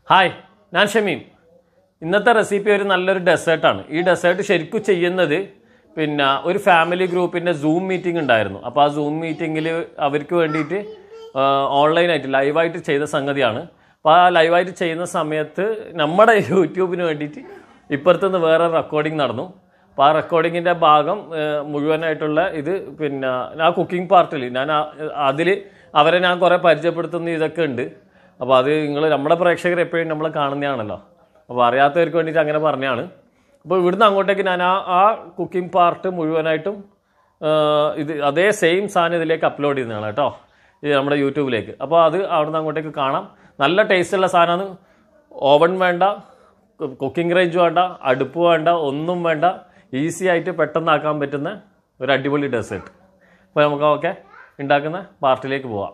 Hi ഞാൻ ഷമീം ഇന്നത്തെ recipe ഒരു നല്ലൊരു ഡെസേർട്ടാണ് ഈ ഡെസേർട്ട് ശരിക്കും ചെയ്യുന്നത് പിന്നെ ഒരു ഫാമിലി ഗ്രൂപ്പിൻ്റെ സൂം മീറ്റിംഗ് ഉണ്ടായിരുന്നു അപ്പോൾ ആ സൂം മീറ്റിങ്ങിൽ അവർക്ക് വേണ്ടിയിട്ട് ഓൺലൈനായിട്ട് ലൈവായിട്ട് ചെയ്ത സംഗതിയാണ് അപ്പോൾ ആ ലൈവായിട്ട് ചെയ്യുന്ന സമയത്ത് നമ്മുടെ യൂട്യൂബിന് വേണ്ടിയിട്ട് ഇപ്പുറത്തുനിന്ന് വേറെ റെക്കോർഡിംഗ് നടന്നു അപ്പോൾ ആ റെക്കോർഡിങ്ങിൻ്റെ ഭാഗം ഏഹ്, മുഴുവനായിട്ടുള്ള ഇത് പിന്നെ ആ കുക്കിംഗ് പാർട്ടിൽ ഞാൻ അതിൽ അവരെ ഞാൻ കുറേ പരിചയപ്പെടുത്തുന്ന ഇതൊക്കെ ഉണ്ട് അപ്പോൾ അത് നിങ്ങൾ നമ്മുടെ പ്രേക്ഷകർ എപ്പോഴും നമ്മൾ കാണുന്നതാണല്ലോ അപ്പോൾ അറിയാത്തവർക്ക് വേണ്ടിയിട്ട് അങ്ങനെ പറഞ്ഞതാണ് അപ്പോൾ ഇവിടുന്ന് അങ്ങോട്ടേക്ക് ഞാൻ ആ ആ കുക്കിംഗ് പാർട്ട് മുഴുവനായിട്ടും ആ, ഇത് അതേ സെയിം സാധനം ഇതിലേക്ക് അപ്ലോഡ് ചെയ്യുന്നതാണ് കേട്ടോ ഇത് നമ്മുടെ യൂട്യൂബിലേക്ക് അപ്പോൾ അത് അവിടുന്ന് അങ്ങോട്ടേക്ക് കാണാം നല്ല ടേസ്റ്റുള്ള സാധനമാണ് ഓവൻ വേണ്ട കുക്കിംഗ് റേഞ്ച് വേണ്ട അടുപ്പ് വേണ്ട ഒന്നും വേണ്ട ഈസി ആയിട്ട് പെട്ടെന്നാക്കാൻ പറ്റുന്ന ഒരു അടിപൊളി ഡെസേർട്ട് അപ്പോൾ നമുക്ക് ഓക്കെ ഉണ്ടാക്കുന്ന പാർട്ടിലേക്ക് പോവാം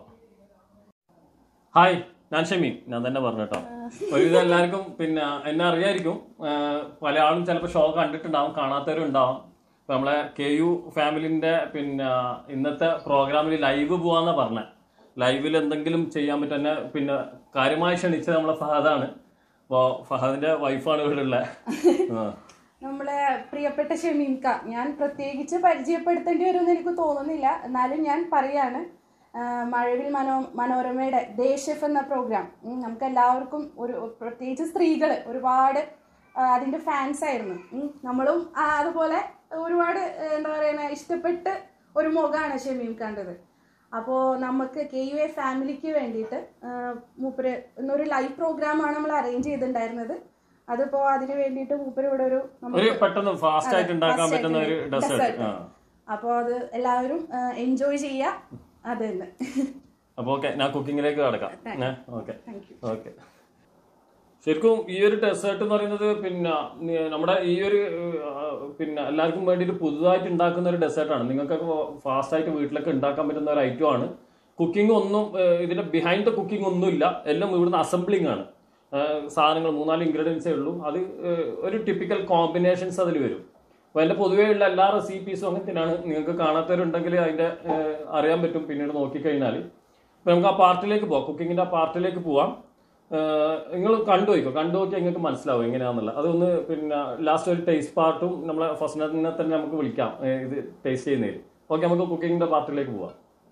ഹായ് ഞാൻ ഷമീം ഞാൻ തന്നെ പറഞ്ഞു കേട്ടോ ഒരുവിധം എല്ലാവർക്കും പിന്നെ എന്നെ അറിയായിരിക്കും ആഹ് പല ആളും ചിലപ്പോൾ ഷോ കണ്ടിട്ടുണ്ടാവും കാണാത്തവരും ഉണ്ടാവും ഇപ്പൊ നമ്മളെ കെ യു ഫാമിലിന്റെ പിന്നെ ഇന്നത്തെ പ്രോഗ്രാമിൽ ലൈവ് പോവാന്നാ പറഞ്ഞത് ലൈവിൽ എന്തെങ്കിലും ചെയ്യാൻ പറ്റുന്ന പിന്നെ കാര്യമായി ക്ഷണിച്ചത് നമ്മളെ ഫഹദാണ് അപ്പോൾ ഫഹദിന്റെ വൈഫാണ് ഇവിടെ ഉള്ളത് ആ. നമ്മളെ പ്രിയപ്പെട്ട ഷമീംക ഞാൻ പ്രത്യേകിച്ച് പരിചയപ്പെടുത്തേണ്ടി വരുമെന്ന് എനിക്ക് തോന്നുന്നില്ല എന്നാലും ഞാൻ പറയാണ് ആ, മഴവിൽ മനോ മനോരമയുടെ ദേശഫ് എന്ന പ്രോഗ്രാം ഉം, നമുക്ക് എല്ലാവർക്കും ഒരു പ്രത്യേകിച്ച് സ്ത്രീകൾ ഒരുപാട് ആ, അതിന്റെ ഫാൻസ് ആയിരുന്നു ഉം, നമ്മളും ആ, അതുപോലെ ഒരുപാട് ഏ, എന്താ പറയുക ഇഷ്ടപ്പെട്ട് ഒരു മുഖമാണ് ഷമീം കണ്ടത് അപ്പോൾ നമുക്ക് കെ യു എ ഫാമിലിക്ക് വേണ്ടിയിട്ട് ആ, മൂപ്പര് ഇന്നൊരു ലൈവ് പ്രോഗ്രാമാണ് നമ്മൾ അറേഞ്ച് ചെയ്തിട്ടുണ്ടായിരുന്നത് അതിപ്പോ അതിന് വേണ്ടിയിട്ട് മൂപ്പര് ഇവിടെ ഒരു നമുക്ക് ഒരു പെട്ടെന്ന് ഫാസ്റ്റ് ആയിട്ട് ഉണ്ടാക്കാൻ പറ്റുന്ന ഒരു ഡെസേർട്ട് ആ അപ്പോൾ അത് എല്ലാവരും എൻജോയ് ചെയ്യുക അത് തന്നെ അപ്പോൾ ഓക്കെ ഞാൻ കുക്കിങ്ങിലേക്ക് കിടക്കാം ഓക്കെ താങ്ക് യു ഓക്കെ ശരിക്കും ഈ ഒരു ഡെസേർട്ട് എന്ന് പറയുന്നത് പിന്നെ നി- നമ്മുടെ ഈ ഒരു ആ, പിന്നെ എല്ലാവർക്കും വേണ്ടിയിട്ട് പുതുതായിട്ട് ഉണ്ടാക്കുന്ന ഒരു ഡെസേർട്ടാണ് നിങ്ങൾക്കൊക്കെ ഫാസ്റ്റ് ആയിട്ട് വീട്ടിലൊക്കെ ഉണ്ടാക്കാൻ പറ്റുന്ന ഒരു ഐറ്റം ആണ് കുക്കിംഗ് ഒന്നും ഏ, ഇതിന്റെ ബിഹൈൻഡ് ദ കുക്കിംഗ് ഒന്നുമില്ല എല്ലാം ഇവിടുന്ന് അസംബ്ലിംഗ് ആണ് ഏ, സാധനങ്ങൾ മൂന്നാല് ഇൻഗ്രീഡിയൻസേ ഉള്ളൂ അത് ഏ, ഒരു ടിപ്പിക്കൽ കോമ്പിനേഷൻസ് അതിൽ വരും അപ്പോൾ അതിന്റെ പൊതുവേ ഉള്ള എല്ലാ റെസിപ്പീസും അങ്ങനെ തന്നെയാണ് നിങ്ങൾക്ക് കാണാത്തവരുണ്ടെങ്കിൽ അതിന്റെ ഏ, അറിയാൻ പറ്റും പിന്നീട് നോക്കിക്കഴിഞ്ഞാൽ അപ്പോൾ നമുക്ക് ആ പാർട്ടിലേക്ക് പോവാം കുക്കിങ്ങിന്റെ ആ പാർട്ടിലേക്ക് പോവാം നിങ്ങൾ കണ്ടു നോക്കോ കണ്ടു നോക്കിയാൽ നിങ്ങൾക്ക് മനസ്സിലാവും എങ്ങനെയാണെന്നുള്ളത് അതൊന്ന് പിന്നെ ലാസ്റ്റ് ഒരു ടേസ്റ്റ് പാർട്ടും നമ്മളെ ഫസ്റ്റിനെ തന്നെ നമുക്ക് വിളിക്കാം ഏ, ഇത് ടേസ്റ്റ് ചെയ്യുന്നതിൽ ഓക്കെ നമുക്ക് കുക്കിങ്ങിന്റെ പാർട്ടിലേക്ക് പോവാം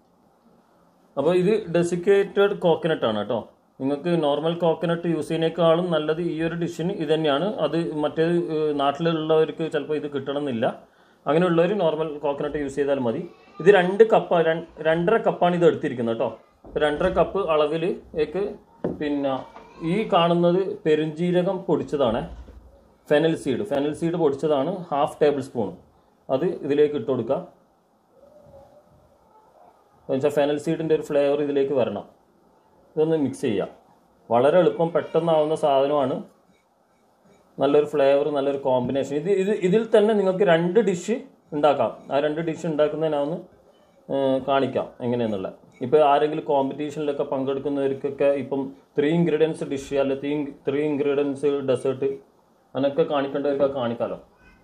അപ്പോൾ ഇത് ഡെസിക്കേറ്റഡ് കോക്കനട്ട് ആണ് കേട്ടോ നിങ്ങൾക്ക് നോർമൽ കോക്കനട്ട് യൂസ് ചെയ്യുന്നേക്കാളും നല്ലത് ഈ ഒരു ഡിഷിന് ഇത് തന്നെയാണ് അത് മറ്റേ ഏഹ്, നാട്ടിലുള്ളവർക്ക് ചിലപ്പോൾ ഇത് കിട്ടണമെന്നില്ല അങ്ങനെയുള്ളവർ നോർമൽ കോക്കനട്ട് യൂസ് ചെയ്താൽ മതി ഇത് രണ്ട് കപ്പ് രണ്ടര കപ്പാണ് ഇത് എടുത്തിരിക്കുന്നത് കേട്ടോ അപ്പോൾ രണ്ടര കപ്പ് അളവിലേക്ക് പിന്നെ ഈ കാണുന്നത് പെരുംജീരകം പൊടിച്ചതാണ് ഫെനൽ സീഡ് ഫെനൽ സീഡ് പൊടിച്ചതാണ് ഹാഫ് ടേബിൾ സ്പൂൺ അത് ഇതിലേക്ക് ഇട്ട് കൊടുക്കുക എന്നുവെച്ചാൽ ഫെനൽ സീഡിൻ്റെ ഒരു ഫ്ലേവർ ഇതിലേക്ക് വരണം ഇതൊന്ന് മിക്സ് ചെയ്യാം വളരെ എളുപ്പം പെട്ടെന്നാവുന്ന സാധനമാണ് നല്ലൊരു ഫ്ലേവർ നല്ലൊരു കോമ്പിനേഷൻ ഇത് ഇത് ഇതിൽ തന്നെ നിങ്ങൾക്ക് രണ്ട് ഡിഷ് ഉണ്ടാക്കാം ആ രണ്ട് ഡിഷ് ഉണ്ടാക്കുന്നതിനാന്ന് കാണിക്കാം എങ്ങനെയെന്നുള്ള ഇപ്പോൾ ആരെങ്കിലും കോമ്പറ്റീഷനിലൊക്കെ പങ്കെടുക്കുന്നവർക്കൊക്കെ ഇപ്പം ത്രീ ഇൻഗ്രീഡിയൻസ് ഡിഷ് അല്ലെ ത്രീ ത്രീ ഇൻഗ്രീഡിയൻസ് ഡെസേർട്ട് അങ്ങനെയൊക്കെ കാണിക്കേണ്ടവർക്ക് കാണിക്കാമല്ലോ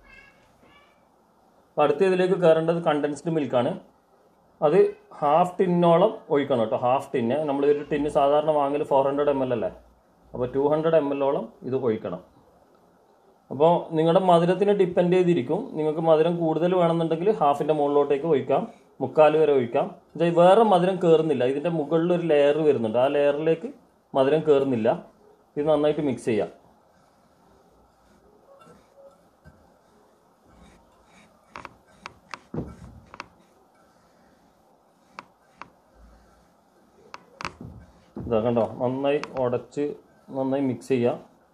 അപ്പോൾ അടുത്ത ഇതിലേക്ക് കയറേണ്ടത് കണ്ടൻസ്ഡ് മിൽക്കാണ് അത് ഹാഫ് ടിന്നോളം ഒഴിക്കണം കേട്ടോ ഹാഫ് ടിന്ന് നമ്മൾ ഒരു ടിന്ന് സാധാരണ വാങ്ങൽ ഫോർ ഹൺഡ്രഡ് എം എൽ അല്ലേ അപ്പോൾ ടു ഹൺഡ്രഡ് എം എല്ലോളം ഇത് ഒഴിക്കണം അപ്പോൾ നിങ്ങളുടെ മധുരത്തിന് ഡിപ്പെൻഡ് ചെയ്തിരിക്കും നിങ്ങൾക്ക് മധുരം കൂടുതൽ വേണമെന്നുണ്ടെങ്കിൽ ഹാഫിൻ്റെ മുകളിലോട്ടേക്ക് ഒഴിക്കാം മുക്കാൽ വരെ ഒഴിക്കാം ഇത് വേറെ മധുരം കയറുന്നില്ല ഇതിൻ്റെ മുകളിൽ ഒരു ലെയർ വരുന്നുണ്ട് ആ ലെയറിലേക്ക് മധുരം കയറുന്നില്ല ഇത് നന്നായിട്ട് മിക്സ് ചെയ്യാം ഇതാ കണ്ടോ നന്നായി ഉടച്ച് നന്നായി മിക്സ് ചെയ്യാം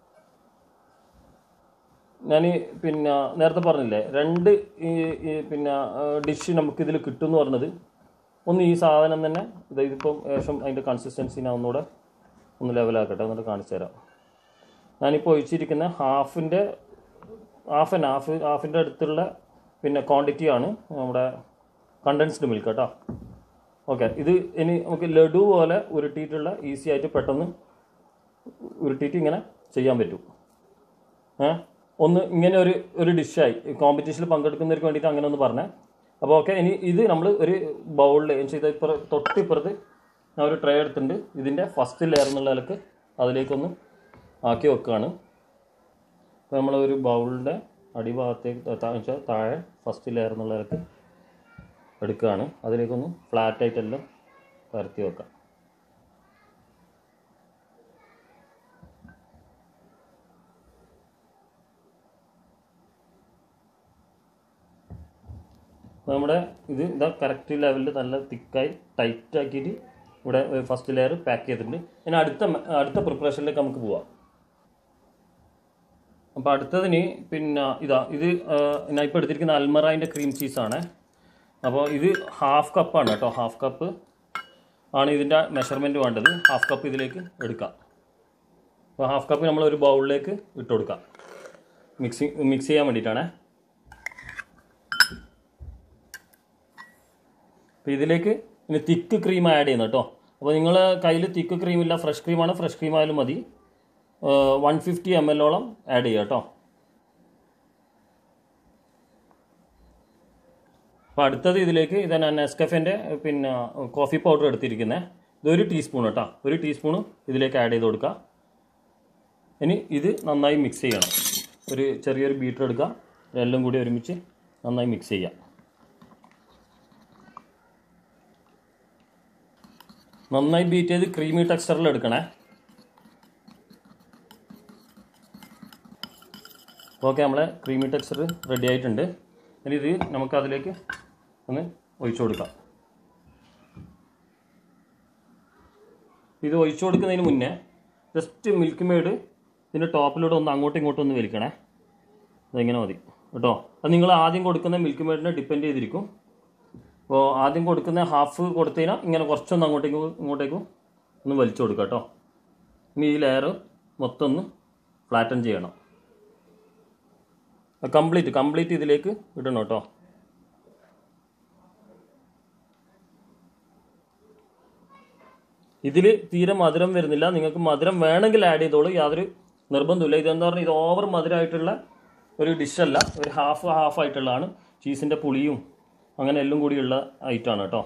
ഞാൻ പിന്നെ നേരത്തെ പറഞ്ഞില്ലേ രണ്ട് ഈ ഈ പിന്നെ ഡിഷ് നമുക്ക് ഇതിൽ കിട്ടും എന്ന് പറഞ്ഞത് ഒന്ന് ഈ സാധനം തന്നെ ഇത് ഇതിപ്പം ഏകദേശം അതിൻ്റെ കൺസിസ്റ്റൻസി ഞാൻ ഒന്നുകൂടെ ഒന്ന് ലെവലാക്കട്ടെ എന്നിട്ട് കാണിച്ചു തരാം ഞാനിപ്പോൾ ഒഴിച്ചിരിക്കുന്ന ഹാഫിൻ്റെ ഹാഫ് ആൻഡ് ഹാഫ് ഹാഫിൻ്റെ അടുത്തുള്ള പിന്നെ ക്വാണ്ടിറ്റിയാണ് നമ്മുടെ കണ്ടൻസ്ഡ് മിൽക്ക് കേട്ടോ ഓക്കെ ഇത് ഇനി നമുക്ക് ലഡു പോലെ ഉരുട്ടിയിട്ടുള്ള ഈസി ആയിട്ട് പെട്ടെന്ന് ഉരുട്ടിയിട്ട് ഇങ്ങനെ ചെയ്യാൻ പറ്റും ഏ ഒന്ന് ഇങ്ങനെ ഒരു ഒരു ഡിഷായി കോമ്പറ്റീഷനിൽ പങ്കെടുക്കുന്നവർക്ക് വേണ്ടിയിട്ട് അങ്ങനെ ഒന്ന് പറഞ്ഞേ അപ്പോൾ ഓക്കെ ഇനി ഇത് നമ്മൾ ഒരു ബൗളിൽ ചെയ്ത ഇപ്പുറ തൊട്ടിപ്പുറത്ത് ഞാൻ ഒരു ട്രേ എടുത്തിട്ടുണ്ട് ഇതിൻ്റെ ഫസ്റ്റ് ലെയർ എന്നുള്ള നിലക്ക് അതിലേക്കൊന്ന് ആക്കി വെക്കുകയാണ് അപ്പോൾ നമ്മൾ ഒരു ബൗളിൻ്റെ അടിഭാഗത്തേക്ക് ത- ത- വെച്ചാൽ താഴെ ഫസ്റ്റ് ലെയർ എന്നുള്ളവർക്ക് എടുക്കുകയാണ് അതിലേക്കൊന്ന് ഫ്ലാറ്റ് ആയിട്ടെല്ലാം പരത്തി വെക്കാം അപ്പോൾ നമ്മുടെ ഇത് ഇതാ കറക്റ്റ് ലെവലിൽ നല്ല തിക്കായി ടൈറ്റ് ആക്കിയിട്ട് ഇവിടെ ഫസ്റ്റ് ലെയർ പാക്ക് ചെയ്തിട്ടുണ്ട് ഇനി അടുത്ത മ- അടുത്ത പ്രിപ്പറേഷനിലേക്ക് നമുക്ക് പോവാം അപ്പോൾ അടുത്തതിന് പിന്നെ ഇതാ ഇത് ആ, ഞാൻ ഇപ്പോൾ എടുത്തിരിക്കുന്ന അൽമറായിൻ്റെ ക്രീം ചീസാണ് അപ്പോൾ ഇത് ഹാഫ് കപ്പാണ് കേട്ടോ ഹാഫ് കപ്പ് ആണ് ഇതിൻ്റെ മെഷർമെൻറ്റ് വേണ്ടത് ഹാഫ് കപ്പ് ഇതിലേക്ക് എടുക്കാം അപ്പോൾ ഹാഫ് കപ്പ് നമ്മൾ ഒരു ബൗളിലേക്ക് ഇട്ട് കൊടുക്കാം മിക്സി മിക്സ് ചെയ്യാൻ വേണ്ടിയിട്ടാണേ അപ്പോൾ ഇതിലേക്ക് ഇനി തിക്ക് ക്രീം ആഡ് ചെയ്യുന്നു കേട്ടോ അപ്പോൾ നിങ്ങൾ കയ്യിൽ തിക്ക് ക്രീം ഇല്ല ഫ്രഷ് ക്രീമാണ് ഫ്രഷ് ക്രീം ആയാലും മതി വൺ ഫിഫ്റ്റി എം എല്ലോളം ആഡ് ചെയ്യുക കേട്ടോ അപ്പോൾ അടുത്തത് ഇതിലേക്ക് ഇത് ഞാൻ നെസ്കഫേൻ്റെ പിന്നെ കോഫി പൗഡർ എടുത്തിരിക്കുന്നത് ഇതൊരു ടീസ്പൂൺ കേട്ടോ ഒരു ടീസ്പൂൺ ഇതിലേക്ക് ആഡ് ചെയ്ത് കൊടുക്കുക ഇനി ഇത് നന്നായി മിക്സ് ചെയ്യണം ഒരു ചെറിയൊരു ബീറ്റർ എടുക്കുക എല്ലാം കൂടി ഒരുമിച്ച് നന്നായി മിക്സ് ചെയ്യുക നന്നായി ബീറ്റ് ചെയ്ത് ക്രീമി ടെക്സ്ചറിൽ എടുക്കണേ ഓക്കെ നമ്മളെ ക്രീമി ടെക്സ്ചർ റെഡി ആയിട്ടുണ്ട് ഇനി ഇത് നമുക്ക് അതിലേക്ക് ഒന്ന് ഒഴിച്ചു കൊടുക്കാം ഇത് ഒഴിച്ചു കൊടുക്കുന്നതിന് മുന്നേ ജസ്റ്റ് മിൽക്ക് മെയ്ഡ് ഇതിൻ്റെ ടോപ്പിലൂടെ ഒന്ന് അങ്ങോട്ടും ഇങ്ങോട്ടും ഒന്ന് വലിക്കണേ അതിങ്ങനെ മതി കേട്ടോ അത് നിങ്ങൾ ആദ്യം കൊടുക്കുന്ന മിൽക്ക് മെയ്ഡിനെ ഡിപ്പെൻഡ് ചെയ്തിരിക്കും അപ്പോൾ ആദ്യം കൊടുക്കുന്ന ഹാഫ് കൊടുത്തു കഴിഞ്ഞാൽ ഇങ്ങനെ കുറച്ചൊന്ന് അങ്ങോട്ടേക്കും ഇങ്ങോട്ടേക്കും ഒന്ന് വലിച്ചു കൊടുക്കുക കേട്ടോ ഇനി ഈ ലെയർ മൊത്തം ഒന്ന് ഫ്ലാറ്റൻ ചെയ്യണം കംപ്ലീറ്റ് കംപ്ലീറ്റ് ഇതിലേക്ക് ഇടണം കേട്ടോ ഇതിൽ തീരെ മധുരം വരുന്നില്ല നിങ്ങൾക്ക് മധുരം വേണമെങ്കിൽ ആഡ് ചെയ്തോളൂ യാതൊരു നിർബന്ധമില്ല ഇതെന്താ പറഞ്ഞാൽ ഇത് ഓവർ മധുരമായിട്ടുള്ള ഒരു ഡിഷല്ല ഒരു ഹാഫ് ഹാഫ് ആയിട്ടുള്ളതാണ് ചീസിൻ്റെ പുളിയും അങ്ങനെ എല്ലാം കൂടിയുള്ള ഐറ്റമാണ് കേട്ടോ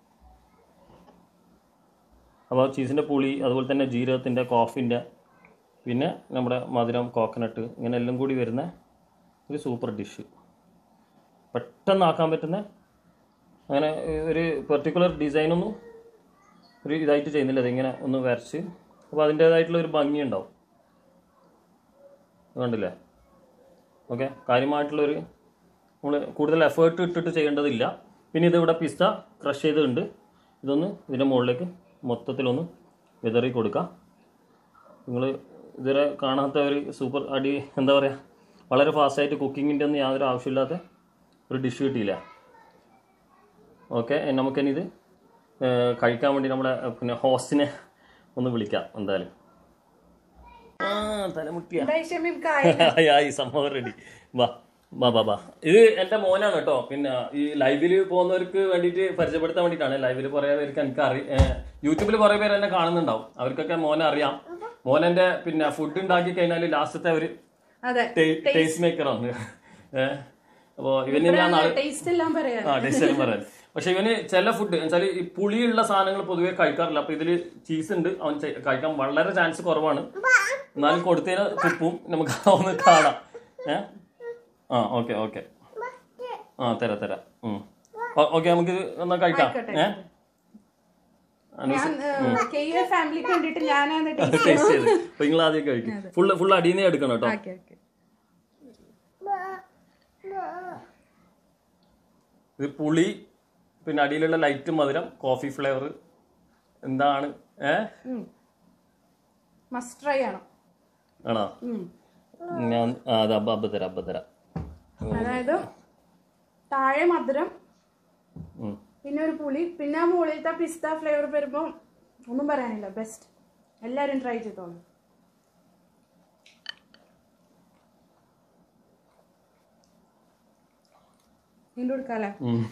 അപ്പോൾ ചീസിൻ്റെ പുളി അതുപോലെ തന്നെ ജീരകത്തിൻ്റെ കോഫിൻ്റെ പിന്നെ നമ്മുടെ മധുരം കോക്കനട്ട് ഇങ്ങനെ എല്ലാം കൂടി വരുന്ന ഒരു സൂപ്പർ ഡിഷ് പെട്ടെന്ന് ആക്കാൻ പറ്റുന്ന അങ്ങനെ ഒരു പെർട്ടിക്കുലർ ഡിസൈനൊന്നും ഒരു ഇതായിട്ട് ചെയ്യുന്നില്ല അതിങ്ങനെ ഒന്ന് വരച്ച് അപ്പോൾ അതിൻ്റേതായിട്ടുള്ള ഒരു ഭംഗി ഉണ്ടാവും കണ്ടില്ലേ ഓക്കെ കാര്യമായിട്ടുള്ളൊരു നമ്മൾ കൂടുതൽ എഫേർട്ട് ഇട്ടിട്ട് ചെയ്യേണ്ടതില്ല പിന്നെ ഇതിവിടെ പിസ്ത ക്രഷ് ചെയ്തിട്ടുണ്ട് ഇതൊന്ന് ഇതിൻ്റെ മുകളിലേക്ക് മൊത്തത്തിലൊന്ന് വിതറി കൊടുക്കാം നിങ്ങൾ ഇതുവരെ കാണാത്ത ഒരു സൂപ്പർ അടി എന്താ പറയുക വളരെ ഫാസ്റ്റായിട്ട് കുക്കിങ്ങിൻ്റെ ഒന്നും യാതൊരു ആവശ്യമില്ലാത്ത ഒരു ഡിഷ് കിട്ടിയില്ല ഓക്കെ നമുക്കിനി ഇത് ഏഹ്, കഴിക്കാൻ വേണ്ടി നമ്മുടെ ഏഹ്, പിന്നെ ഹോസ്റ്റിനെ ഒന്ന് വിളിക്കാം എന്തായാലും ആ തലമുട്ടിയാ എന്തായി ഷമീം കായ ആയി, ആയി സംഭവം റെഡി വാ വാ വാ വാ ഇത് എന്റെ മോനാണ് കേട്ടോ പിന്നെ ഈ ലൈവില് പോകുന്നവർക്ക് വേണ്ടിയിട്ട് പരിചയപ്പെടുത്താൻ വേണ്ടിയിട്ടാണ് ലൈവില് കുറെ പേർക്ക് എനിക്ക് അറിയാം യൂട്യൂബിൽ കുറെ പേര് എന്നെ കാണുന്നുണ്ടാവും അവർക്കൊക്കെ മോനെ അറിയാം മോനെന്റെ പിന്നെ ഫുഡ് ഉണ്ടാക്കി കഴിഞ്ഞാൽ ലാസ്റ്റത്തെ ഒരു അതെ ടേസ്റ്റ് മേക്കറാണ് ഏഹ് അപ്പോ ഇവന് ഞാൻ നാളെ ടേസ്റ്റ് എല്ലാം പറയാ ആ ടേസ്റ്റ് എല്ലാം പറയാൻ പക്ഷെ ഇവന് ചില ഫുഡ് വെച്ചാൽ ഈ പുളിയുള്ള സാധനങ്ങൾ പൊതുവെ കഴിക്കാറില്ല അപ്പൊ ഇതില് ചീസ് ഉണ്ട് അവൻ ചെ- കഴിക്കാൻ വളരെ ചാൻസ് കുറവാണ് എന്നാലും കൊടുത്തതിന് തുപ്പും നമുക്ക് ഒന്ന് കാണാം ഏ ആ ഓക്കെ ഓക്കെ ആ തരാം തരാം ഓക്കെ നമുക്ക് ഇത് എന്നാ കഴിക്കാം ഏ ഞാൻ കെ യു എ ഫാമിലിക്ക് വേണ്ടിട്ട് ഞാനാണ് ടേസ്റ്റ് ടേസ്റ്റ് ചെയ്ത് അപ്പൊ നിങ്ങൾ ആദ്യം കഴിക്കും ഫുള്ള് ഫുൾ അടിയുന്നേ എടുക്കണം കേട്ടോ ഓക്കെ ഓക്കെ ഇത് പുളി പിന്നെ അടിയിലുള്ള ലൈറ്റ് മധുരം കോഫി ഫ്ലേവർ എന്താണ് ഏ മസ്റ്റ് ട്രൈ ആണ് ആണോ ഉം. ഞാൻ ആ, അത് അബ്ബ അബ്ബ തരാം അബ്ബ തരാം അതായത് താഴെ മധുരം ഉം. പിന്നെ ഒരു പുളി പിന്നെ ആ മുകളിലത്തെ പിസ്ത ഫ്ലേവർ വരുമ്പോൾ ഒന്നും പറയാനില്ല ബെസ്റ്റ് എല്ലാവരും ട്രൈ ചെയ്തോളൂ വീണ്ടും കൊടുക്കാല്ലേ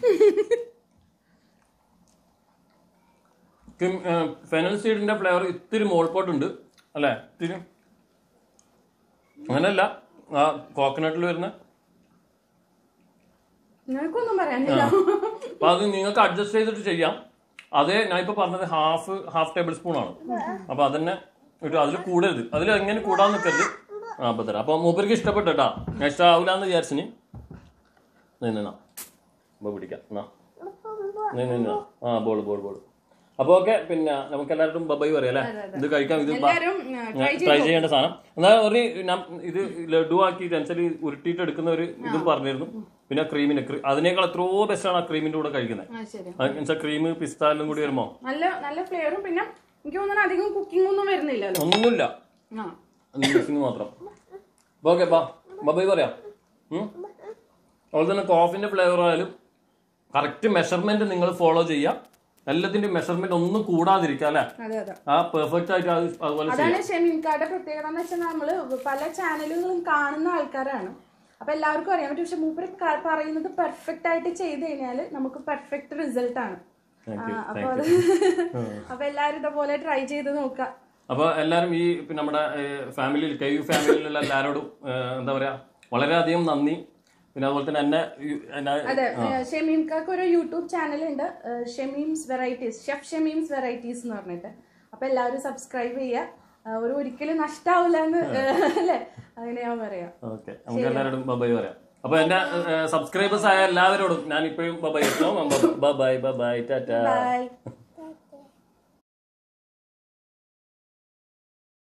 ഫെനൽ സീഡിന്റെ ഫ്ലേവർ ഇത്തിരി മോൾപോട്ടുണ്ട് അല്ലേ ഇത്തിരി അങ്ങനല്ല ആ കോക്കനട്ടിൽ വരുന്ന നിനക്കൊന്നും പറയാനില്ല അപ്പൊ അത് നിങ്ങൾക്ക് അഡ്ജസ്റ്റ് ചെയ്തിട്ട് ചെയ്യാം അതേ ഞാൻ ഇപ്പൊ പറഞ്ഞത് ഹാഫ് ഹാഫ് ടേബിൾ സ്പൂൺ ആണ് അപ്പൊ അതന്നെ കേട്ടോ അതിൽ കൂടരുത് അതിൽ എങ്ങനെ കൂടാൻ നിൽക്കരുത് ആ അപ്പൊ തരാം അപ്പൊ മൂപ്പർക്ക് ഇഷ്ടപ്പെട്ടു കേട്ടാ ഞാൻ ഇഷ്ടാവൂലെന്ന് വിചാരിച്ചിന് നിന്നാ അപ്പൊ പിടിക്കാം എന്നാ നിന്ന് ആ ബോൾ ബോൾ ബോൾ അപ്പൊ ഓക്കെ പിന്നെ നമുക്ക് എല്ലാവരും ബബൈ പറയാം അല്ലേ ഇത് കഴിക്കാം ഇത് ബ- എല്ലാവരും ട്രൈ ട്രൈ ചെയ്യേണ്ട സാധനം എന്നാൽ ഒരു നം- ഇത് ലഡു ആക്കി ടെൻഷനിൽ ഉരുട്ടിയിട്ട് എടുക്കുന്ന ഒരു ഇതും പറഞ്ഞിരുന്നു പിന്നെ ക്രീമിന് അതിനേക്കാൾ എത്രയോ ബെസ്റ്റാണ് ആ ക്രീമിന്റെ കൂടെ കഴിക്കുന്നത് ആ ശരി എന്നുവെച്ചാൽ ക്രീം പിസ്ത എല്ലാം കൂടി വരുമ്പോ നല്ല നല്ല ഫ്ലേവറും പിന്നെ എനിക്ക് തോന്നുന്നു അധികം കുക്കിംഗ് ഒന്നും വരുന്നില്ലല്ലോ ഒന്നുമില്ല ആ മിക്സിങ് മാത്രം ഓക്കെ ബാ ബബൈ പറയാം ഉം? അതുപോലെ തന്നെ കോഫിന്റെ ഫ്ലേവർ ആയാലും കറക്റ്റ് മെഷർമെന്റ് നിങ്ങൾ ഫോളോ ചെയ്യാം എല്ലാത്തിന്റെയും മെഷർമെന്റ് ഒന്നും കൂടാതിരിക്കുക അല്ലെ അതെ അതെ ആ പെർഫെക്റ്റ് ആയിട്ട് അത് അതുപോലെ ചെയ്യാം അതാണ് ഷെമീൻകാരുടെ പ്രത്യേകത എന്ന് വെച്ചാൽ നമ്മള് പല ചാനലുകളും കാണുന്ന ആൾക്കാരാണ് അപ്പൊ എല്ലാവർക്കും അറിയാൻ പറ്റും പക്ഷെ മൂപ്പര് ക- പറയുന്നത് പെർഫെക്റ്റ് ആയിട്ട് ചെയ്ത് കഴിഞ്ഞാല് നമുക്ക് പെർഫെക്റ്റ് റിസൾട്ട് ആണ് Thank ആ, you, അപ്പൊ അത് അപ്പൊ എല്ലാരും ഇതുപോലെ ട്രൈ ചെയ്ത് നോക്കാം അപ്പൊ എല്ലാരും ഈ പിന്നെ നമ്മുടെ ഫാമിലിയിൽ കെ യു ഫാമിലിയിലുള്ള എല്ലാവരോടും ഏഹ്, എന്താ പറയാ വളരെയധികം നന്ദി പിന്നെ അതുപോലെ തന്നെ എന്നെ ഈ- എന്നെ അതെ ഷെമീംക്കാക്ക് ഒരു യൂട്യൂബ് ചാനൽ ഉണ്ട് Shemeem's varieties chef Shemeem's varieties എന്ന് പറഞ്ഞിട്ട് അപ്പൊ എല്ലാവരും സബ്സ്ക്രൈബ് ചെയ്യുക ആ, ഒരു ഒരിക്കലും നഷ്ടാവില്ല എന്ന് അല്ലേ അങ്ങനെ ഞാൻ പറയാം ഓക്കെ നമുക്ക് എല്ലാവരോടും ബബൈ പറയാം അപ്പൊ എന്റെ സബ്സ്ക്രൈബേഴ്സ് ആയ എല്ലാവരോടും ഞാൻ ഇപ്പോഴും bye bye bye bye bye bye tata by